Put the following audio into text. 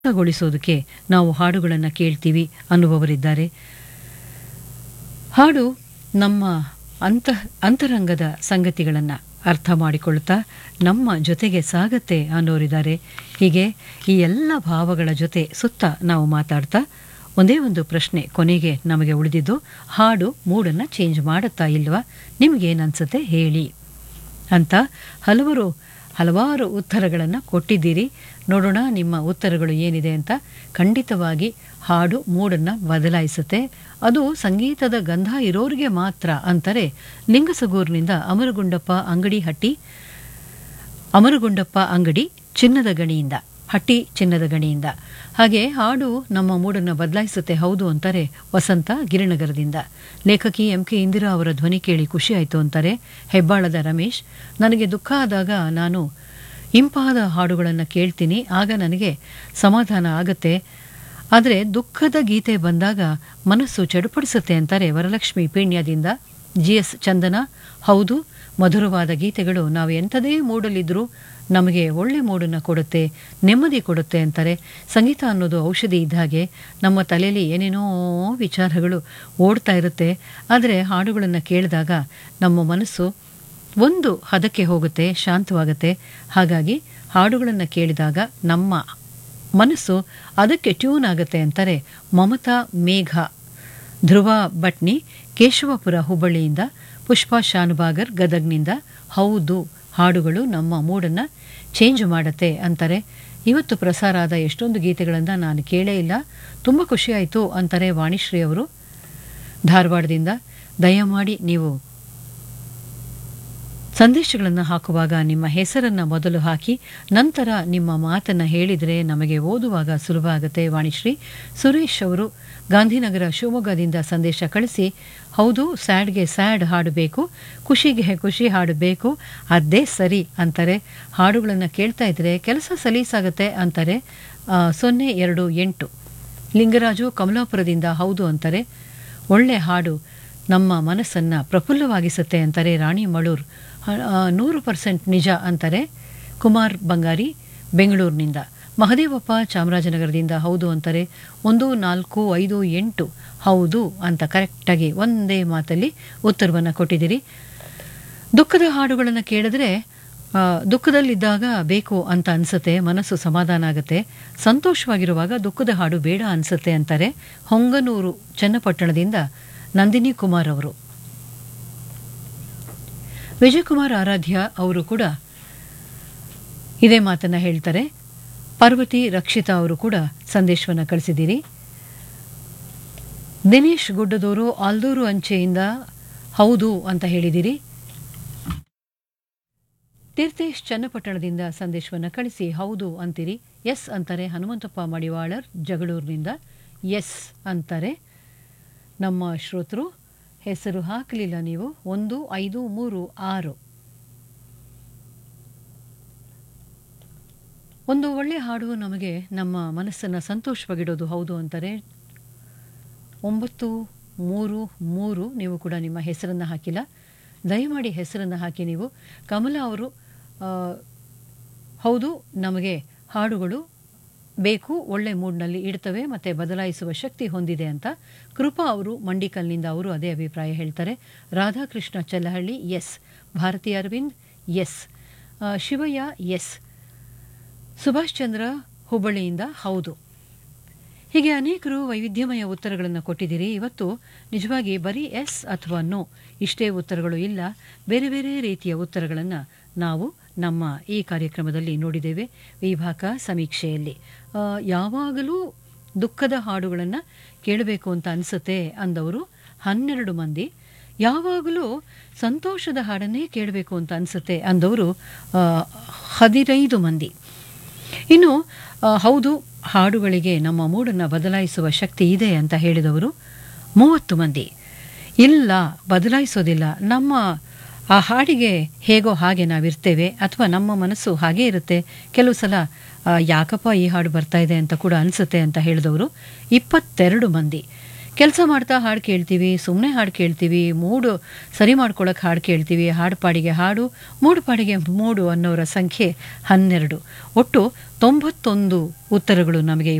ಗೊಳಿಸೋದಕ್ಕೆ ನಾವು ಹಾಡುಗಳನ್ನು ಕೇಳ್ತೀವಿ ಅನ್ನುವವರಿದ್ದಾರೆ ಹಾಡು ನಮ್ಮ ಅಂತ ಅಂತರಂಗದ ಸಂಗತಿಗಳನ್ನು ಅರ್ಥ ಮಾಡಿಕೊಳ್ತಾ ನಮ್ಮ ಜೊತೆಗೆ ಸಾಗತ್ತೆ ಅನ್ನೋರಿದ್ದಾರೆ ಹೀಗೆ ಈ ಎಲ್ಲ ಭಾವಗಳ ಜೊತೆ ಸುತ್ತ ನಾವು ಮಾತಾಡ್ತಾ ಒಂದೇ ಒಂದು ಪ್ರಶ್ನೆ ಕೊನೆಗೆ ನಮಗೆ ಉಳಿದಿದ್ದು ಹಾಡು ಮೂಡನ್ನು ಚೇಂಜ್ ಮಾಡುತ್ತಾ ಇಲ್ವಾ ನಿಮಗೇನನ್ಸುತ್ತೆ ಹೇಳಿ ಅಂತ ಹಲವರು ಹಲವಾರು ಉತ್ತರಗಳನ್ನು ಕೊಟ್ಟಿದ್ದೀರಿ ನೋಡೋಣ ನಿಮ್ಮ ಉತ್ತರಗಳು ಏನಿದೆ ಅಂತ ಖಂಡಿತವಾಗಿ ಹಾಡು ಮೂಡನ್ನು ಬದಲಾಯಿಸುತ್ತೆ ಅದು ಸಂಗೀತದ ಗಂಧ ಇರೋರಿಗೆ ಮಾತ್ರ ಅಂತಾರೆ ಲಿಂಗಸಗೂರಿನಿಂದ ಅಮರಗುಂಡಪ್ಪ ಅಂಗಡಿ ಹಟ್ಟಿ ಅಮರಗುಂಡಪ್ಪ ಅಂಗಡಿ ಚಿನ್ನದ ಗಣಿಯಿಂದ ಹಟ್ಟಿ ಚಿನ್ನದ ಗಣಿಯಿಂದ ಹಾಗೆ ಹಾಡು ನಮ್ಮ ಮೂಡನ್ನು ಬದಲಾಯಿಸುತ್ತೆ ಹೌದು ಅಂತಾರೆ ವಸಂತ ಗಿರಿನಗರದಿಂದ ಲೇಖಕಿ ಎಂ ಕೆ ಇಂದಿರಾ ಅವರ ಧ್ವನಿ ಕೇಳಿ ಖುಷಿ ಆಯಿತು ಅಂತಾರೆ ಹೆಬ್ಬಾಳದ ರಮೇಶ್ ನನಗೆ ದುಃಖ ಆದಾಗ ನಾನು ಇಂಪಾದ ಹಾಡುಗಳನ್ನು ಕೇಳ್ತೀನಿ ಆಗ ನನಗೆ ಸಮಾಧಾನ ಆಗತ್ತೆ ಆದರೆ ದುಃಖದ ಗೀತೆ ಬಂದಾಗ ಮನಸ್ಸು ಚಡುಪಡಿಸುತ್ತೆ ಅಂತಾರೆ ವರಲಕ್ಷ್ಮಿ ಪೀಣ್ಯದಿಂದ ಜಿ ಎಸ್ ಚಂದನ ಹೌದು ಮಧುರವಾದ ಗೀತೆಗಳು ನಾವು ಎಂಥದೇ ಮೂಡಲಿದ್ರೂ ನಮಗೆ ಒಳ್ಳೆ ಮೂಡನ್ನು ಕೊಡುತ್ತೆ ನೆಮ್ಮದಿ ಕೊಡುತ್ತೆ ಅಂತಾರೆ ಸಂಗೀತ ಅನ್ನೋದು ಔಷಧಿ ಇದ್ದ ಹಾಗೆ ನಮ್ಮ ತಲೆಯಲ್ಲಿ ಏನೇನೋ ವಿಚಾರಗಳು ಓಡ್ತಾ ಇರುತ್ತೆ ಆದರೆ ಹಾಡುಗಳನ್ನು ಕೇಳಿದಾಗ ನಮ್ಮ ಮನಸ್ಸು ಒಂದು ಹದಕ್ಕೆ ಹೋಗುತ್ತೆ ಶಾಂತವಾಗುತ್ತೆ ಹಾಗಾಗಿ ಹಾಡುಗಳನ್ನು ಕೇಳಿದಾಗ ನಮ್ಮ ಮನಸ್ಸು ಅದಕ್ಕೆ ಟ್ಯೂನ್ ಆಗುತ್ತೆ ಅಂತಾರೆ ಮಮತಾ ಮೇಘ ಧ್ರುವ ಭಟ್ನಿ ಕೇಶವಪುರ ಹುಬ್ಬಳ್ಳಿಯಿಂದ ಪುಷ್ಪಾ ಶಾನುಭಾಗರ್ ಗದಗ್ನಿಂದ ಹೌದು ಹಾಡುಗಳು ನಮ್ಮ ಮೂಡನ್ನು ಚೇಂಜ್ ಮಾಡುತ್ತೆ ಅಂತಾರೆ ಇವತ್ತು ಪ್ರಸಾರ ಆದ ಎಷ್ಟೊಂದು ಗೀತೆಗಳನ್ನು ನಾನು ಕೇಳೇ ಇಲ್ಲ ತುಂಬ ಖುಷಿಯಾಯಿತು ಅಂತಾರೆ ವಾಣಿಶ್ರೀ ಅವರು ಧಾರವಾಡದಿಂದ ದಯಮಾಡಿ ನೀವು ಸಂದೇಶಗಳನ್ನು ಹಾಕುವಾಗ ನಿಮ್ಮ ಹೆಸರನ್ನು ಮೊದಲು ಹಾಕಿ ನಂತರ ನಿಮ್ಮ ಮಾತನ್ನು ಹೇಳಿದರೆ ನಮಗೆ ಓದುವಾಗ ಸುಲಭ ಆಗುತ್ತೆ ವಾಣಿಶ್ರೀ ಸುರೇಶ್ ಅವರು ಗಾಂಧಿನಗರ ಶಿವಮೊಗ್ಗದಿಂದ ಸಂದೇಶ ಕಳಿಸಿ ಹೌದು ಸ್ಯಾಡ್ಗೆ ಸ್ಯಾಡ್ ಹಾಡಬೇಕು ಖುಷಿಗೆ ಖುಷಿ ಹಾಡಬೇಕು ಅದೇ ಸರಿ ಅಂತಾರೆ ಹಾಡುಗಳನ್ನು ಕೇಳ್ತಾ ಇದ್ರೆ ಕೆಲಸ ಸಲೀಸಾಗತ್ತೆ ಅಂತಾರೆ ಸೊನ್ನೆ ಎರಡು ಎಂಟು ಲಿಂಗರಾಜು ಕಮಲಾಪುರದಿಂದ ಹೌದು ಅಂತಾರೆ ಒಳ್ಳೆ ಹಾಡು ನಮ್ಮ ಮನಸ್ಸನ್ನು ಪ್ರಫುಲ್ಲವಾಗಿಸುತ್ತೆ ಅಂತಾರೆ ರಾಣಿ ಮಳೂರ್ ನೂರು ಪರ್ಸೆಂಟ್ ನಿಜ ಅಂತಾರೆ ಕುಮಾರ್ ಬಂಗಾರಿ ಬೆಂಗಳೂರಿನಿಂದ ಮಹದೇವಪ್ಪ ಚಾಮರಾಜನಗರದಿಂದ ಹೌದು ಅಂತಾರೆ ಒಂದು ನಾಲ್ಕು ಐದು ಎಂಟು ಹೌದು ಅಂತ ಕರೆಕ್ಟಾಗಿ ಒಂದೇ ಮಾತಲ್ಲಿ ಉತ್ತರವನ್ನು ಕೊಟ್ಟಿದ್ದೀರಿ ದುಃಖದ ಹಾಡುಗಳನ್ನು ಕೇಳಿದ್ರೆ ದುಃಖದಲ್ಲಿದ್ದಾಗ ಬೇಕು ಅಂತ ಅನಿಸುತ್ತೆ ಮನಸ್ಸು ಸಮಾಧಾನ ಆಗುತ್ತೆ ಸಂತೋಷವಾಗಿರುವಾಗ ದುಃಖದ ಹಾಡು ಬೇಡ ಅನಿಸುತ್ತೆ ಅಂತಾರೆ ಹೊಂಗನೂರು ಚನ್ನಪಟ್ಟಣದಿಂದ ನಂದಿನಿ ಕುಮಾರ್ ಅವರು ವಿಜಯಕುಮಾರ್ ಆರಾಧ್ಯ ಅವರು ಕೂಡ ಇದೇ ಮಾತನ್ನ ಹೇಳ್ತಾರೆ ಪಾರ್ವತಿ ರಕ್ಷಿತಾ ಅವರು ಕೂಡ ಸಂದೇಶವನ್ನು ಕಳಿಸಿದ್ದೀರಿ ದಿನೇಶ್ ಗುಡ್ಡದವರು ಆಲ್ದೂರು ಅಂಚೆಯಿಂದ ಹೌದು ಅಂತ ಹೇಳಿದಿರಿ ತೀರ್ಥೇಶ್ ಚನ್ನಪಟ್ಟಣದಿಂದ ಸಂದೇಶವನ್ನು ಕಳಿಸಿ ಹೌದು ಅಂತೀರಿ ಎಸ್ ಅಂತಾರೆ ಹನುಮಂತಪ್ಪ ಮಡಿವಾಳರ್ ಜಗಳೂರಿನಿಂದ ಎಸ್ ಅಂತಾರೆ ನಮ್ಮ ಶ್ರೋತೃ ಹೆಸರು ಹಾಕಲಿಲ್ಲ ನೀವು ಒಂದು ಐದು ಮೂರು ಆರು ಒಂದು ಒಳ್ಳೆ ಹಾಡು ನಮಗೆ ನಮ್ಮ ಮನಸ್ಸನ್ನು ಸಂತೋಷವಾಗಿಡೋದು ಹೌದು ಅಂತಾರೆ ಒಂಬತ್ತು ಮೂರು ಮೂರು ನೀವು ಕೂಡ ನಿಮ್ಮ ಹೆಸರನ್ನು ಹಾಕಿಲ್ಲ ದಯಮಾಡಿ ಹೆಸರನ್ನು ಹಾಕಿ ನೀವು ಕಮಲ ಅವರು ಹೌದು ನಮಗೆ ಹಾಡುಗಳು ಬೇಕು ಒಳ್ಳೆ ಮೂಡ್ನಲ್ಲಿ ಇಡ್ತವೆ ಮತ್ತು ಬದಲಾಯಿಸುವ ಶಕ್ತಿ ಹೊಂದಿದೆ ಅಂತ ಕೃಪಾ ಅವರು ಮಂಡಿಕಲ್ನಿಂದ ಅವರು ಅದೇ ಅಭಿಪ್ರಾಯ ಹೇಳ್ತಾರೆ Radhakrishna Challahalli S Bharati Aravind S Shivaiah S Subhash Chandra ಹುಬ್ಬಳ್ಳಿಯಿಂದ ಹೌದು ಹೀಗೆ ಅನೇಕರು ವೈವಿಧ್ಯಮಯ ಉತ್ತರಗಳನ್ನು ಕೊಟ್ಟಿದ್ದೀರಿ ಇವತ್ತು ನಿಜವಾಗಿ ಬರೀ ಎಸ್ ಅಥವಾ ನೋ ಇಷ್ಟೇ ಉತ್ತರಗಳು ಇಲ್ಲ ಬೇರೆ ಬೇರೆ ರೀತಿಯ ಉತ್ತರಗಳನ್ನು ನಾವು ನಮ್ಮ ಈ ಕಾರ್ಯಕ್ರಮದಲ್ಲಿ ನೋಡಿದ್ದೇವೆ ವಿಭಾಗ ಸಮೀಕ್ಷೆಯಲ್ಲಿ ಯಾವಾಗಲೂ ದುಃಖದ ಹಾಡುಗಳನ್ನು ಕೇಳಬೇಕು ಅಂತ ಅನಿಸುತ್ತೆ ಅಂದವರು ಹನ್ನೆರಡು ಮಂದಿ ಯಾವಾಗಲೂ ಸಂತೋಷದ ಹಾಡನ್ನೇ ಕೇಳಬೇಕು ಅಂತ ಅನಿಸುತ್ತೆ ಅಂದವರು ಹದಿನೈದು ಮಂದಿ ಇನ್ನು ಹೌದು ಹಾಡುಗಳಿಗೆ ನಮ್ಮ ಮೂಡನ್ನು ಬದಲಾಯಿಸುವ ಶಕ್ತಿ ಇದೆ ಅಂತ ಹೇಳಿದವರು ಮೂವತ್ತು ಮಂದಿ ಇಲ್ಲ ಬದಲಾಯಿಸೋದಿಲ್ಲ ನಮ್ಮ ಆ ಹಾಡಿಗೆ ಹೇಗೋ ಹಾಗೆ ನಾವಿರ್ತೇವೆ ಅಥವಾ ನಮ್ಮ ಮನಸ್ಸು ಹಾಗೇ ಇರುತ್ತೆ ಕೆಲವು ಸಲ ಯಾಕಪ್ಪ ಈ ಹಾಡು ಬರ್ತಾ ಇದೆ ಅಂತ ಕೂಡ ಅನಿಸುತ್ತೆ ಅಂತ ಹೇಳಿದವರು ಇಪ್ಪತ್ತೆರಡು ಮಂದಿ ಕೆಲಸ ಮಾಡ್ತಾ ಹಾಡು ಕೇಳ್ತೀವಿ ಸುಮ್ಮನೆ ಹಾಡು ಕೇಳ್ತೀವಿ ಮೂಡು ಸರಿ ಮಾಡ್ಕೊಳಕ್ಕೆ ಹಾಡು ಕೇಳ್ತೀವಿ ಹಾಡು ಪಾಡಿಗೆ ಹಾಡು ಮೂಡು ಪಾಡಿಗೆ ಮೂಡು ಅನ್ನೋರ ಸಂಖ್ಯೆ ಹನ್ನೆರಡು ಒಟ್ಟು ತೊಂಬತ್ತೊಂದು ಉತ್ತರಗಳು ನಮಗೆ